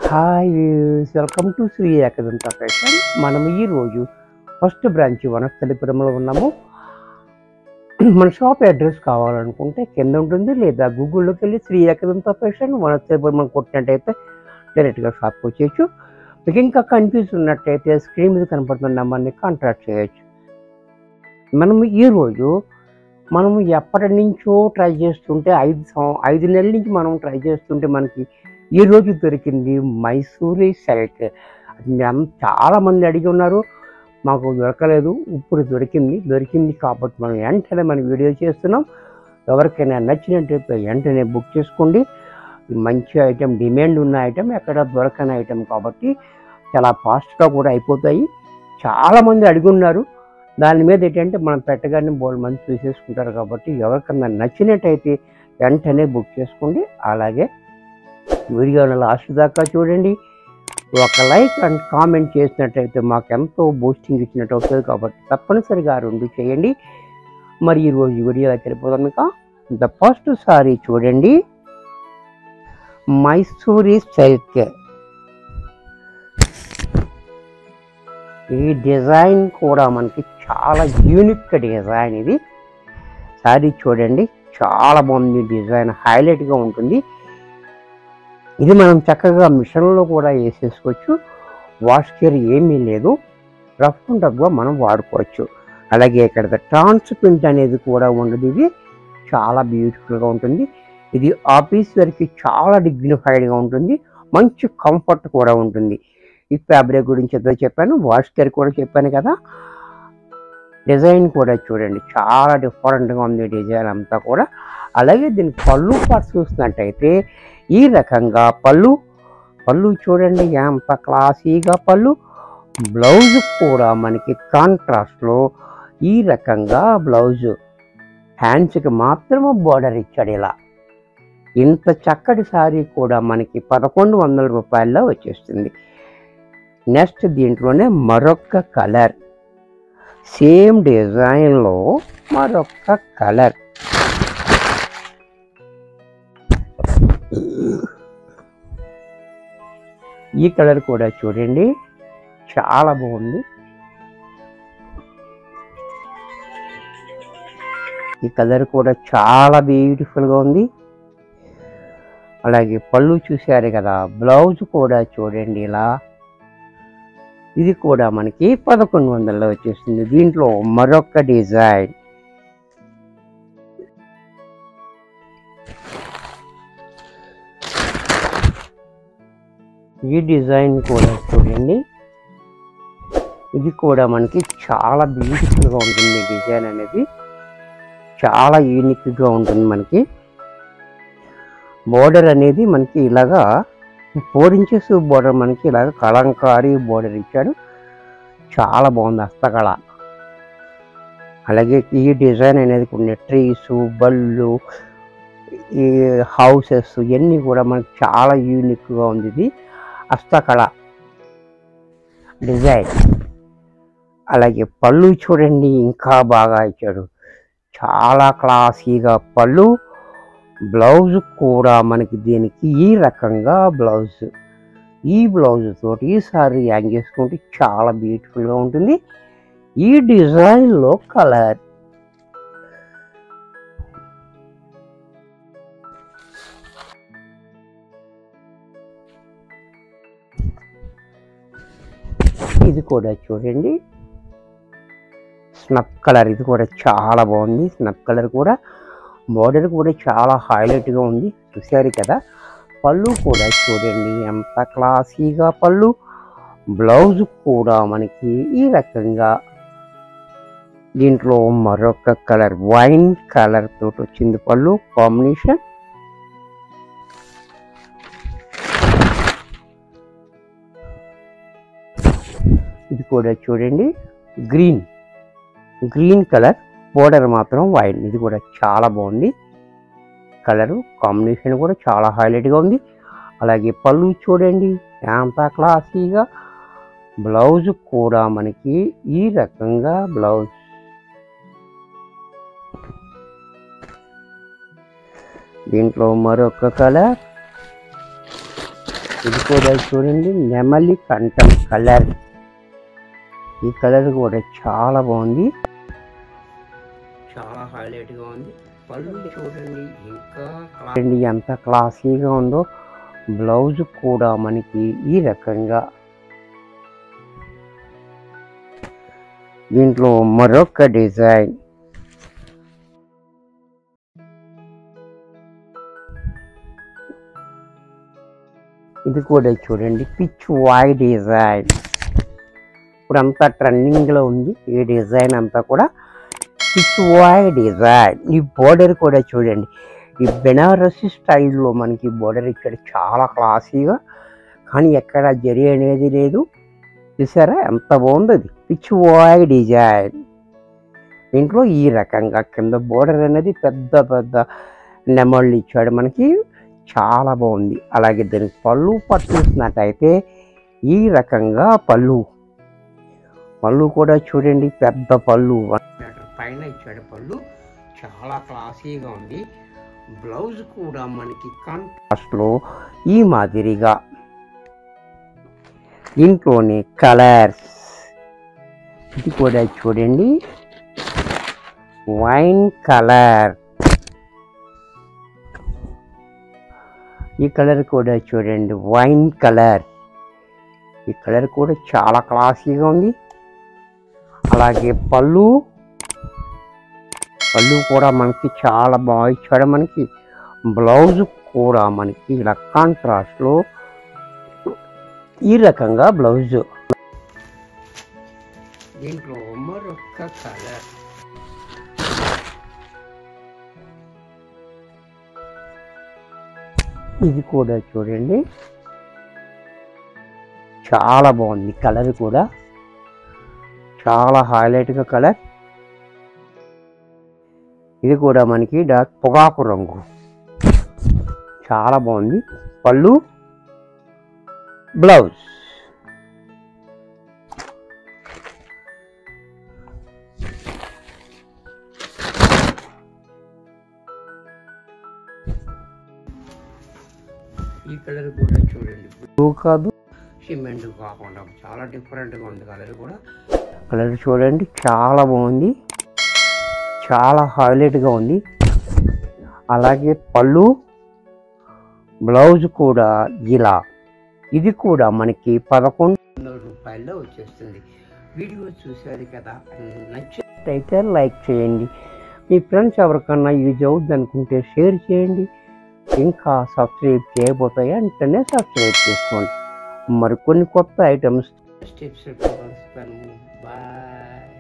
hi views welcome to Shri Ekadanta fashion మనం ఈరోజు first branch వనస్థలిపురంలో ఉన్నాము మన షాప్ అడ్రస్ కావాలనుకుంటే కింద ఉంటుంది లేదా గూగుల్లోకి వెళ్ళి శ్రీ ఏకదంత ఫ్యాషన్ వనస్థలిపురం కొట్టినట్టయితే డైరెక్ట్గా షాప్కి వచ్చేయచ్చు మీకు ఇంకా కన్ఫ్యూజ్ ఉన్నట్టయితే స్క్రీన్ మీద కనపడుతున్న నెంబర్ని కాంటాక్ట్ చేయొచ్చు మనం ఈరోజు మనము ఎప్పటి నుంచో ట్రై చేస్తుంటే ఐదు సం- ఐదు నెలల నుంచి మనం ట్రై చేస్తుంటే మనకి ఈ రోజు దొరికింది మైసూరి సిల్క్ అది మేము చాలా మంది అడిగి ఉన్నారు మాకు దొరకలేదు ఇప్పుడు దొరికింది దొరికింది కాబట్టి మనం వెంటనే మనం వీడియో చేస్తున్నాం ఎవరికైనా నచ్చినట్టయితే వెంటనే బుక్ చేసుకోండి ఇది మంచి ఐటెం డిమాండ్ ఉన్న ఐటెం ఎక్కడ దొరకని ఐటెం కాబట్టి చాలా ఫాస్ట్గా కూడా అయిపోతాయి చాలామంది అడిగి ఉన్నారు దాని మీద ఏంటంటే మనం పెట్టగానే బోల్డ్ మంది చూసేసుకుంటారు కాబట్టి ఎవరికన్నా నచ్చినట్టయితే వెంటనే బుక్ చేసుకోండి అలాగే వీడియోని లాస్ట్ దాకా చూడండి ఒక లైక్ అండ్ కామెంట్ చేసినట్టయితే మాకు ఎంతో బూస్టింగ్ ఇచ్చినట్టు అవుతుంది కాబట్టి తప్పనిసరిగా ఆ రెండు చేయండి మరి ఈరోజు వీడియోకి వెళ్ళిపోదాం ఇక ద ఫస్ట్ సారీ చూడండి మైసూరి సిల్క్ ఈ డిజైన్ కూడా మనకి చాలా యూనిక్ డిజైన్ ఇది సారీ చూడండి చాలా బాగుంది డిజైన్ హైలైట్గా ఉంటుంది ఇది మనం చక్కగా మిషన్లో కూడా వేసేసుకోవచ్చు వాష్ కేర్ ఏమీ లేదు రఫ్ అండ్ టఫ్గా మనం వాడుకోవచ్చు అలాగే ఇక్కడ ట్రాన్స్ప్రింట్ అనేది కూడా ఉండదు ఇది చాలా బ్యూటిఫుల్గా ఉంటుంది ఇది ఆఫీస్ వరకు చాలా డిగ్నిఫైడ్గా ఉంటుంది మంచి కంఫర్ట్ కూడా ఉంటుంది ఈ ఫ్యాబ్రిక్ గురించి ఏదో చెప్పాను వాష్ కేర్ కూడా చెప్పాను కదా డిజైన్ కూడా చూడండి చాలా డిఫరెంట్గా ఉంది డిజైన్ అంతా కూడా అలాగే దీని పళ్ళు పాటు చూసినట్టయితే ఈ రకంగా పళ్ళు పళ్ళు చూడండి ఎంత క్లాసీగా పళ్ళు బ్లౌజ్ కూడా మనకి కాంట్రాస్ట్లో ఈ రకంగా బ్లౌజ్ హ్యాండ్స్కి మాత్రమే బార్డర్ ఇచ్చాడు ఇలా ఇంత చక్కటి సారీ కూడా మనకి పదకొండు వందల రూపాయల్లో వచ్చేస్తుంది నెక్స్ట్ దీంట్లోనే మరొక కలర్ సేమ్ డిజైన్లో మరొక కలర్ ఈ కలర్ కూడా చూడండి చాలా బాగుంది ఈ కలర్ కూడా చాలా బ్యూటిఫుల్గా ఉంది అలాగే పళ్ళు చూశారు కదా బ్లౌజ్ కూడా చూడండి ఇలా ఇది కూడా మనకి పదకొండు వందల్లో వచ్చేస్తుంది దీంట్లో మరొక డిజైన్ ఈ డిజైన్ కూడా చూడండి ఇది కూడా మనకి చాలా బ్యూటిఫుల్గా ఉంటుంది డిజైన్ అనేది చాలా యూనిక్గా ఉంటుంది మనకి బోర్డర్ అనేది మనకి ఇలాగా ఫోర్ ఇంచెస్ బోర్డర్ మనకి ఇలాగ కలంకారీ బోర్డర్ ఇచ్చాడు చాలా బాగుంది హస్తకళ అలాగే ఈ డిజైన్ అనేది కొన్ని ట్రీస్ బళ్ళు ఈ హౌసెస్ ఇవన్నీ కూడా మనకి చాలా యూనిక్గా ఉంది ఇది హస్తకళ డిజైన్ అలాగే పళ్ళు చూడండి ఇంకా బాగా ఇచ్చాడు చాలా క్లాసీగా పళ్ళు బ్లౌజ్ కూడా మనకి దీనికి ఈ రకంగా బ్లౌజ్ ఈ బ్లౌజ్ తోటి ఈ సారీ యాంగ్ చేసుకుంటే చాలా బ్యూటిఫుల్గా ఉంటుంది ఈ డిజైన్లో కలర్ ఇది కూడా చూడండి స్నప్ కలర్ ఇది కూడా చాలా బాగుంది స్నప్ కలర్ కూడా బోర్డర్ కూడా చాలా హైలైట్గా ఉంది చూశారు కదా పళ్ళు కూడా చూడండి ఎంత క్లాసీగా పళ్ళు బ్లౌజ్ కూడా మనకి ఈ రకంగా దీంట్లో మరొక కలర్ వైన్ కలర్ తోటి వచ్చింది పళ్ళు కాంబినేషన్ ఇది కూడా చూడండి గ్రీన్ గ్రీన్ కలర్ బోర్డర్ మాత్రం వైట్ ఇది కూడా చాలా బాగుంది కలరు కాంబినేషన్ కూడా చాలా హైలైట్గా ఉంది అలాగే పళ్ళు చూడండి ఎంత క్లాసీగా బ్లౌజ్ కూడా మనకి ఈ రకంగా బ్లౌజ్ దీంట్లో మరొక కలర్ ఇది కూడా చూడండి నెమలి కంఠం కలర్ ఈ కలర్ కూడా చాలా బాగుంది చాలా హైలైట్ గా ఉంది పళ్ళు చూడండి ఇంకా చూడండి ఎంత క్లాసీగా ఉందో బ్లౌజ్ కూడా మనకి ఈ రకంగా దీంట్లో మరొక డిజైన్ ఇది కూడా చూడండి పిచ్ వాయ్ డిజైన్ ఇప్పుడు అంతా ట్రెండింగ్లో ఉంది ఈ డిజైన్ అంతా కూడా పిచ్ వాయ్ డిజైన్ ఈ బోర్డర్ కూడా చూడండి ఈ బెనారసి స్టైల్లో మనకి బోర్డర్ ఇక్కడ చాలా క్లాసీగా కానీ ఎక్కడ జరి అనేది లేదు చూసారా ఎంత బాగుంది అది పిచ్ వాయ్ డిజైన్ దీంట్లో ఈ రకంగా కింద బోర్డర్ అనేది పెద్ద పెద్ద నెమళ్ళు ఇచ్చాడు మనకి చాలా బాగుంది అలాగే దానికి పళ్ళు పట్టుకున్నట్టయితే ఈ రకంగా పళ్ళు పళ్ళు కూడా చూడండి పెద్ద పళ్ళు పైన ఇచ్చాడు పళ్ళు చాలా క్లాసీగా ఉంది బ్లౌజ్ కూడా మనకి కాంట్రాస్ట్లో ఈ మాదిరిగా దీంట్లోనే కలర్స్ ఇది కూడా చూడండి వైన్ కలర్ ఈ కలర్ కూడా చూడండి వైన్ కలర్ ఈ కలర్ కూడా చాలా క్లాసీగా ఉంది అలాగే పళ్ళు పళ్ళు కూడా మనకి చాలా బాగా ఇచ్చాడు మనకి బ్లౌజ్ కూడా మనకి ఇలా కాంట్రాస్ట్లో ఈ రకంగా బ్లౌజ్ దీంట్లో మరొక కలర్ ఇది కూడా చూడండి చాలా బాగుంది కలర్ కూడా చాలా హైలైట్గా కలర్ ఇది కూడా మనకి డార్క్ పొగాకు రంగు చాలా బాగుంది పళ్ళు బ్లౌజ్ ఈ కలర్ కూడా చూడండి బ్లూ కాదు సిమెంట్ కాకుండా చాలా డిఫరెంట్గా ఉంది కలర్ కూడా కలర్ చూడండి చాలా బాగుంది చాలా హైలైట్గా ఉంది అలాగే పళ్ళు బ్లౌజ్ కూడా ఇలా ఇది కూడా మనకి పదకొండు వందల రూపాయల్లో వచ్చేస్తుంది వీడియో చూశారు కదా నచ్చినట్టయితే లైక్ చేయండి మీ ఫ్రెండ్స్ ఎవరికన్నా యూజ్ అవుద్ది అనుకుంటే షేర్ చేయండి ఇంకా సబ్స్క్రైబ్ చేయబోతాయి వెంటనే సబ్స్క్రైబ్ చేసుకోండి మరికొన్ని కొత్త ఐటమ్స్ స్టెప్స్ బాయ్